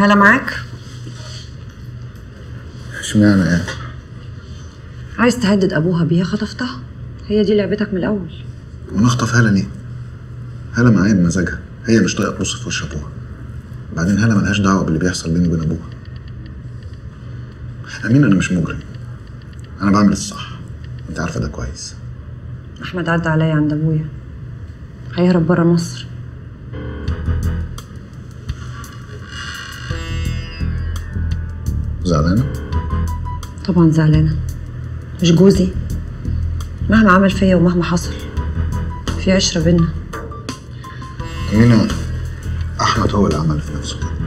هلا معاك اشمعنى يعني عايز تهدد ابوها بيها خطفتها هي دي لعبتك من الاول وانا اخطف هاله ليه؟ هاله معايا بمزاجها هي مش طايقه تبص في وش ابوها بعدين هاله ملهاش دعوه باللي بيحصل بيني وبين ابوها امين انا مش مجرم انا بعمل الصح انت عارفه ده كويس احمد عدى عليا عند ابويا هيهرب بره مصر زعلانه طبعا زعلانه مش جوزي مهما عمل فيا ومهما حصل في عشره بينا امينه احمد هو اللي عمل في نفسه كده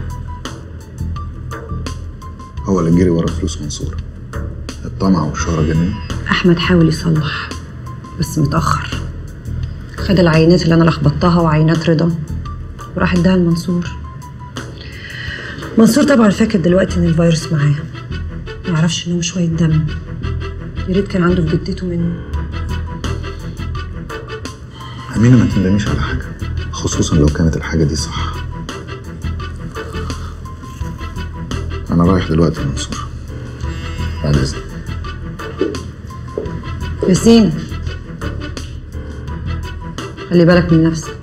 هو اللي جري ورا فلوس منصور الطمع والشهرة جنين احمد حاول يصلح بس متاخر خد العينات اللي انا لخبطتها وعينات رضا وراح اداها لمنصور منصور طبعا فاكر دلوقتي ان الفيروس معاه ما يعرفش انه شويه دم يا ريت كان عنده في جدته منه أمينة ما تندميش على حاجة خصوصا لو كانت الحاجة دي صح أنا رايح دلوقتي المنصورة بعد إذنك ياسين خلي بالك من نفسك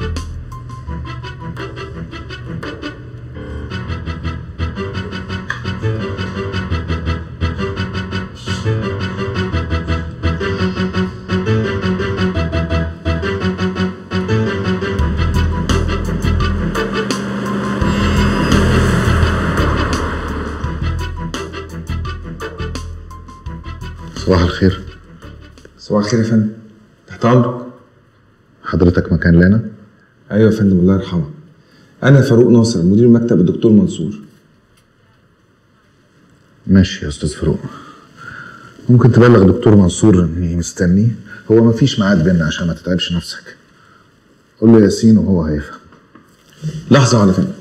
صباح الخير صباح الخير يا فندم تحت امرك حضرتك مكان لنا ايوه يا فندم الله يرحمه انا فاروق ناصر مدير مكتب الدكتور منصور ماشي يا أستاذ فاروق ممكن تبلغ دكتور منصور إني مستنيه هو مفيش ميعاد بينا عشان ما تتعبش نفسك قول له ياسين وهو هيفهم لحظه واحده يا فندم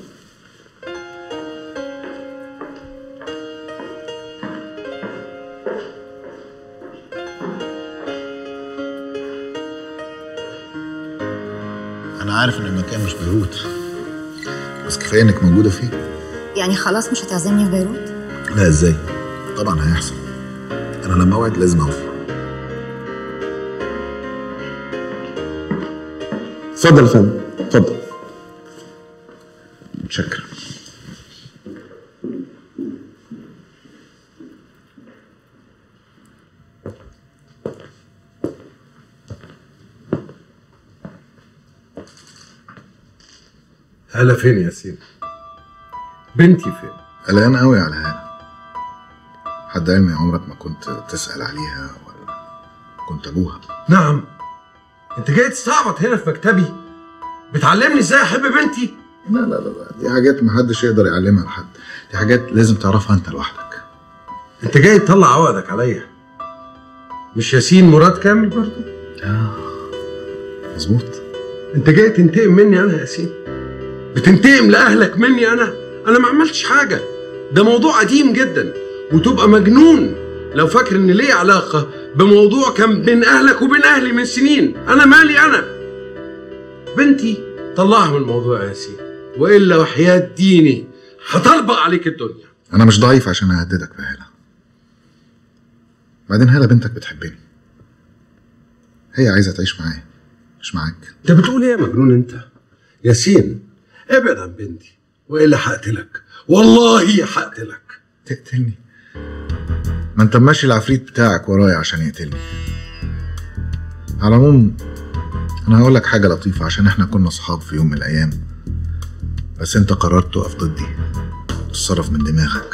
أنا عارف إن المكان مش بيروت بس كفاية إنك موجودة فيه يعني خلاص مش هتعزمني في بيروت لا إزاي طبعا هيحصل أنا لما أوعد لازم أوفي اتفضل يا فندم اتفضل متشكر هلا فين يا ياسين بنتي فين قلقان قوي على هالة حد علمي عمرك ما كنت تسأل عليها ولا كنت أبوها نعم انت جاي تستعبط هنا في مكتبي بتعلمني ازاي احب بنتي لا لا لا لا دي حاجات محدش يقدر يعلمها لحد دي حاجات لازم تعرفها أنت لوحدك انت جاي تطلع عقدك عليا مش ياسين مراد كامل برضه مظبوط انت جاي تنتقم مني انا يا ياسين بتنتقم لاهلك مني انا انا ما عملتش حاجه ده موضوع قديم جدا وتبقى مجنون لو فاكر ان ليه علاقه بموضوع كان بين اهلك وبين اهلي من سنين انا مالي انا بنتي طلعها من الموضوع يا ياسين والا وحياه ديني هطلبق عليك الدنيا أنا مش ضعيف عشان أهددك بهالة بعدين هالة بنتك بتحبني هي عايزة تعيش معايا مش معاك انت بتقول ايه يا مجنون انت ياسين ابعد عن بنتي والا هقتلك والله هقتلك تقتلني ما انت ماشي العفريت بتاعك ورايا عشان يقتلني على العموم انا هقول لك حاجه لطيفه عشان احنا كنا اصحاب في يوم من الايام بس انت قررت تقف ضدي تتصرف من دماغك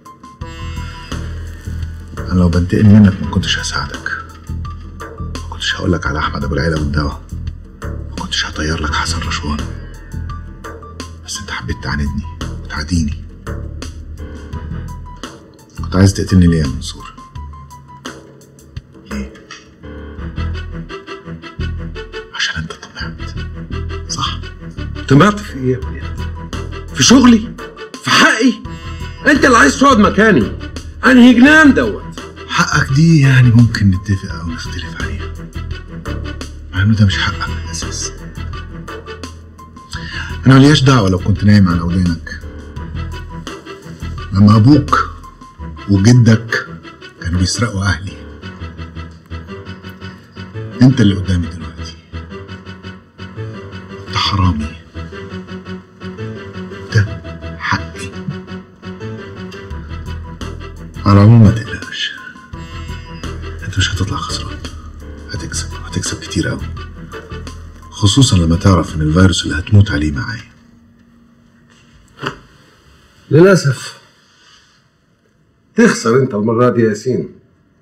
انا لو بنتقم منك ما كنتش هساعدك ما كنتش هقول لك على احمد ابو العيله والدواء ما كنتش هطير لك حسن رشوان بس انت حبيت تعاندني وتعاديني كنت عايز تقتلني ليه يا منصور؟ ليه؟ عشان انت طمعت صح؟ طمعت في ايه يا ابني في شغلي في حقي انت اللي عايز تقعد مكاني انهي جنان دوت حقك دي يعني ممكن نتفق او نختلف عليها مع انه ده مش حقك من الاساس انا ملياش دعوه لو كنت نايم على ودانك لما ابوك وجدك كانوا بيسرقوا اهلي انت اللي قدامي دلوقتي انت حرامي ده حقي على العموم ما تقلقش انت مش هتطلع خسران هتكسب هتكسب كتير قوي خصوصا لما تعرف ان الفيروس اللي هتموت عليه معايا للأسف تخسر أنت المرة دي يا ياسين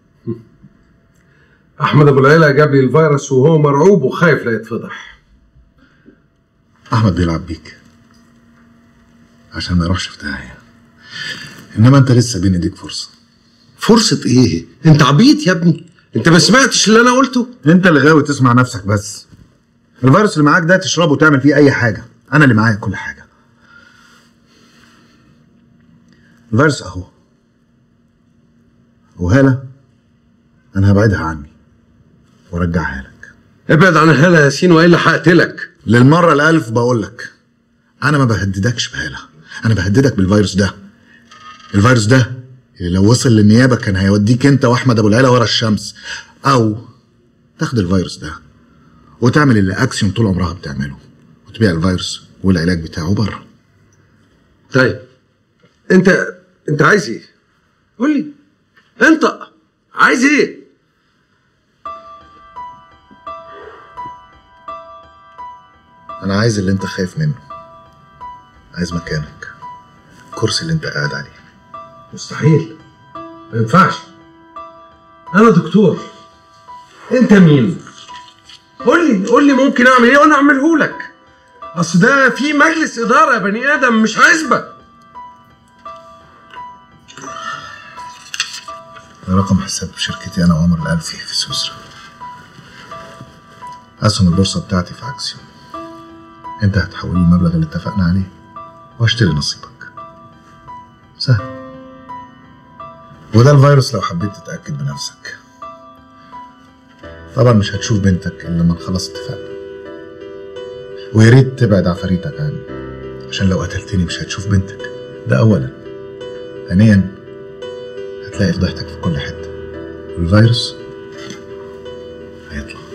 أحمد أبو العيلة جاب لي الفيروس وهو مرعوب وخايف لا يتفضح احمد بيلعب بيك عشان ما يروحش في داهيه انما انت لسه بين ايديك فرصه فرصة إيه؟ أنت عبيط يا ابني أنت ما سمعتش اللي أنا قلته؟ انت اللي غاوي تسمع نفسك بس الفيروس اللي معاك ده تشربه وتعمل فيه اي حاجه انا اللي معايا كل حاجه الفيروس اهو وهالة انا هبعدها عني وارجعها لك ابعد عن هلا ياسين وإلا هقتلك للمره الالف بقول لك انا ما بهددكش بهالة انا بهددك بالفيروس ده الفيروس ده اللي لو وصل للنيابه كان هيوديك انت واحمد ابو العيله ورا الشمس او تاخد الفيروس ده وتعمل اللي اكسيون طول عمرها بتعمله وتبيع الفيروس والعلاج بتاعه بره طيب أنت أنت عايز إيه؟ قول لي أنت عايز إيه؟ انا عايز اللي انت خايف منه عايز مكانك الكرسي اللي انت قاعد عليه مستحيل ما ينفعش انا دكتور انت مين قول لي قول لي ممكن اعمل ايه وانا اعمله لك اصل ده في مجلس اداره يا بني ادم مش عزبه ده رقم حساب شركتي انا وعمر الالفي في سويسرا اسهم البورصه بتاعتي في اكسيون انت هتحول لي المبلغ اللي اتفقنا عليه واشتري نصيبك سهل وده الفيروس لو حبيت تتاكد بنفسك طبعا مش هتشوف بنتك الا لما نخلص اتفاقنا ويا ريت تبعد عفاريتك عني عشان لو قتلتني مش هتشوف بنتك ده اولا ثانيا هتلاقي فضيحتك في كل حته والفيروس هيطلع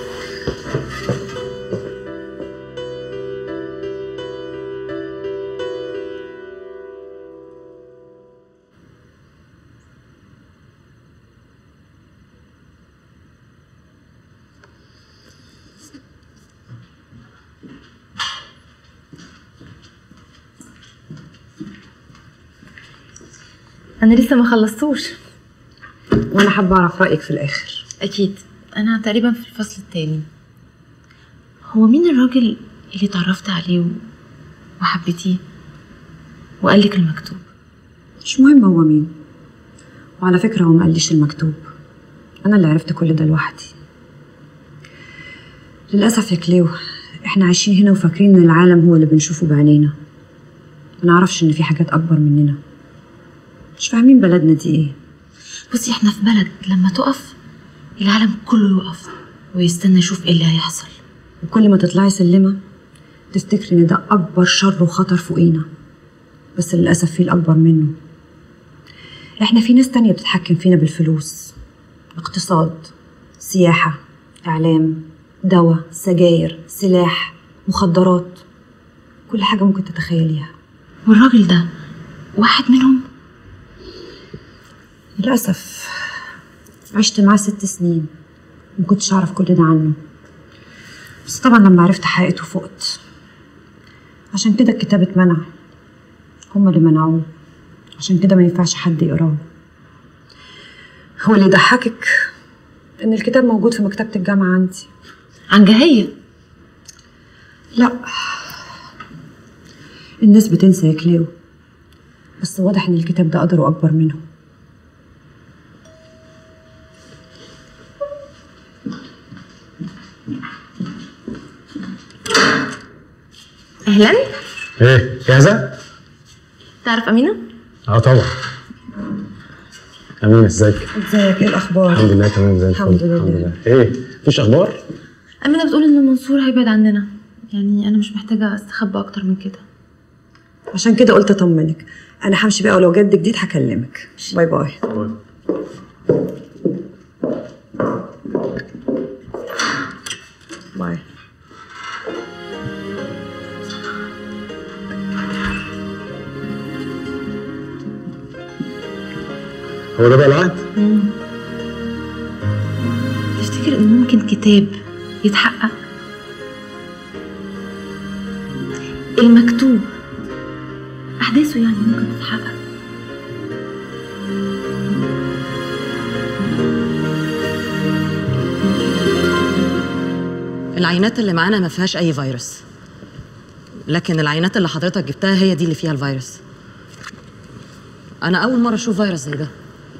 انا لسه ما خلصتوش وانا حابه اعرف رايك في الاخر اكيد انا تقريبا في الفصل التاني هو مين الراجل اللي اتعرفت عليه و- وحبيتيه وقال لك المكتوب مش مهم هو مين وعلى فكره هو ما قاليش المكتوب انا اللي عرفت كل ده لوحدي للاسف يا كليو احنا عايشين هنا وفاكرين ان العالم هو اللي بنشوفه بعينينا ما نعرفش ان في حاجات اكبر مننا مش فاهمين بلدنا دي ايه بصي احنا في بلد لما تقف العالم كله يقف ويستنى يشوف ايه اللي هيحصل وكل ما تطلعي سلمة تفتكري ان ده اكبر شر وخطر فوقينا بس للاسف في الاكبر منه احنا في ناس تانية بتتحكم فينا بالفلوس اقتصاد سياحة اعلام دواء سجاير سلاح مخدرات كل حاجة ممكن تتخيليها والراجل ده واحد منهم للأسف عشت معاه ست سنين مكنتش أعرف كل ده عنه بس طبعا لما عرفت حقيقته فقت عشان كده الكتاب اتمنع هما اللي منعوه عشان كده ما ينفعش حد يقراه هو اللي يضحكك إن الكتاب موجود في مكتبة الجامعة عندي عن جهية لا الناس بتنسى يا كليو بس واضح إن الكتاب ده قدره أكبر منه اهلا ايه جاهزة؟ تعرف امينه اه طبعا امين ازيك؟ ازيك ايه الأخبار؟ الحمد لله تمام زي الفل الحمد لله. ايه مفيش اخبار؟ امينه بتقول ان منصور هيبعد عننا يعني انا مش محتاجه استخبى اكتر من كده عشان كده قلت اطمنك انا همشي بقى ولو جد جديد هكلمك باي باي باي هو ده بقى العقد؟ تفتكر إن ممكن كتاب يتحقق المكتوب أحداثه يعني ممكن تتحقق العينات اللي معانا ما فيهاش اي فيروس لكن العينات اللي حضرتك جبتها هي دي اللي فيها الفيروس انا اول مره اشوف فيروس زي ده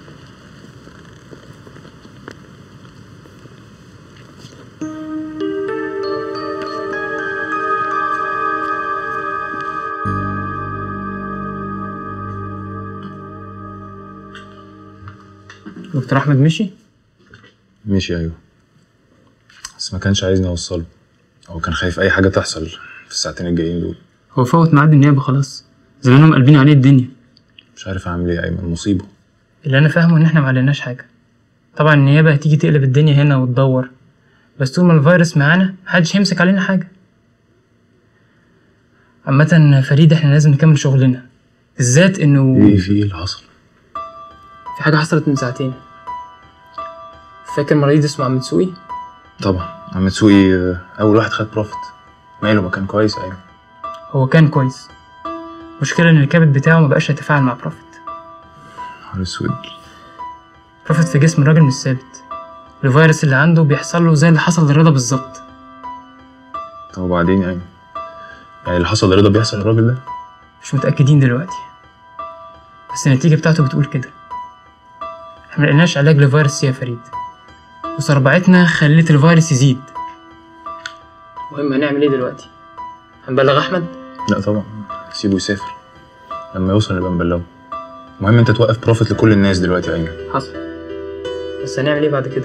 دكتور احمد مشي ماشي ايوه بس ما كانش عايزني اوصله هو كان خايف اي حاجه تحصل في الساعتين الجايين دول هو فوت ميعاد النيابه خلاص زمانهم قلبين عليه الدنيا مش عارف اعمل ايه يا ايمن مصيبه اللي انا فاهمه ان احنا ما عليناش حاجه طبعا النيابه هتيجي تقلب الدنيا هنا وتدور بس طول ما الفيروس معانا محدش هيمسك علينا حاجه عامة فريد احنا لازم نكمل شغلنا بالذات انه ايه في ايه اللي حصل في حاجه حصلت من ساعتين فاكر مريض اسمه عم تسوقي طبعا عم تسوقي آه، اول واحد خد بروفيت ماله ما كان كويس ايوه هو كان كويس المشكله ان الكبد بتاعه ما بقاش يتفاعل مع بروفيت نهار اسود بروفيت في جسم الراجل مش ثابت الفيروس اللي عنده بيحصل له زي اللي حصل لرضا بالظبط طب وبعدين يا ايمن يعني اللي حصل لرضا بيحصل للراجل ده مش متأكدين دلوقتي بس النتيجة بتاعته بتقول كده احنا ملقناش علاج لفيروس سي يا فريد وصربعتنا خلت الفيروس يزيد المهم هنعمل ايه دلوقتي؟ هنبلغ أحمد؟ لا طبعا سيبه يسافر لما يوصل نبقى نبلغه المهم انت توقف بروفيت لكل الناس دلوقتي يا ايمن حصل بس هنعمل ايه بعد كده؟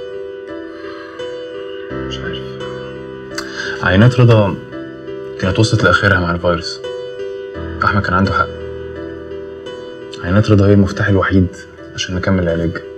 مش عارف عينات رضا كانت وصلت لاخرها مع الفيروس احمد كان عنده حق عينات رضا هي المفتاح الوحيد عشان نكمل العلاج